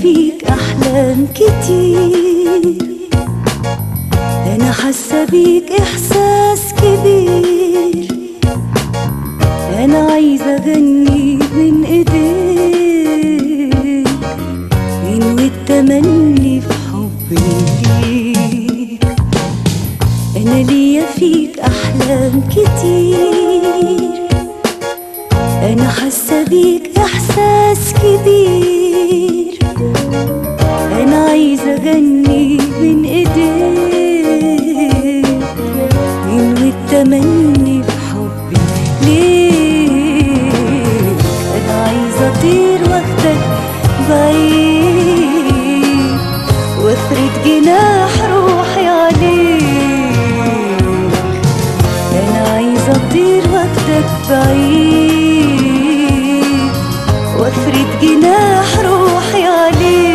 فيك أحلام كتير أنا حاسة بيك إحساس كبير أنا عايزة أغني من إيديك إنه التمني في حبي ليك أنا ليا فيك أحلام كتير أنا حاسة بيك إحساس كبير أنا عايزة أغني من إيديك إنه التمني في حبي ليك أنا عايزة أطير واخدك بعيد وافرد جناح روحي عليك أنا عايزة أطير واخدك بعيد وافرد جناح روحي عليك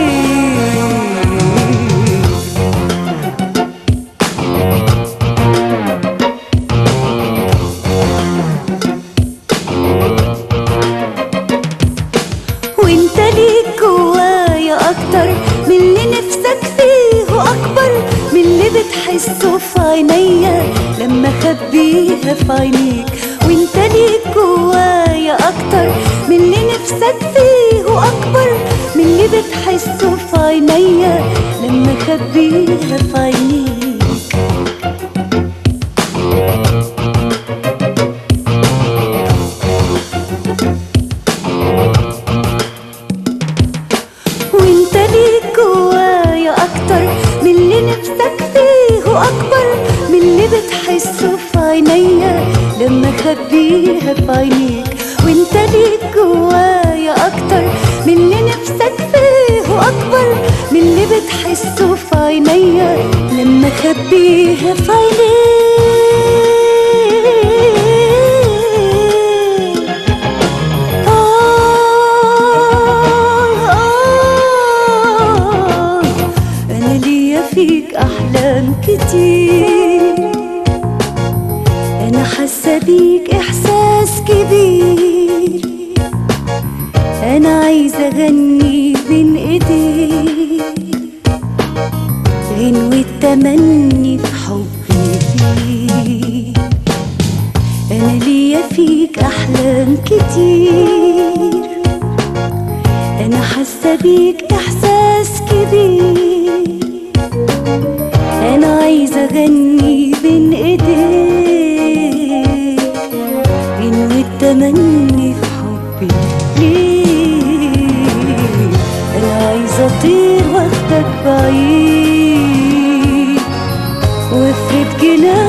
وانت ليك جوايا اكتر من اللي نفسك فيه واكبر من اللي بتحسه في عينيا لما اخبيها في عينيك وانت ليك جوايا اكتر من اللي نفسك فيه واكبر من اللي بتحسه في عينيا لما اخبيها في عينيك وانت ليك جوايا اكتر من اللي نفسك فيه واكبر من اللي بتحسه في عينيا لما اخبيها في عينيك وانت ليك جوايا اكتر من اللي نفسك فيه واكبر من اللي بتحسه في عينيا لما اخبيها في عينيك أنا ليا فيك أحلام كتير أنا حاسة بيك إحساس كبير أنا عايزة أغني بين إيديك غنوة التمني في حبي ليك أنا ليا فيك أحلام كتير أنا حاسة بيك إحساس كبير أنا عايزة أغني بين إيديك غنوة التمني في حبي ليك أنا عايزة أطير واخدك بعيد وافرد جناح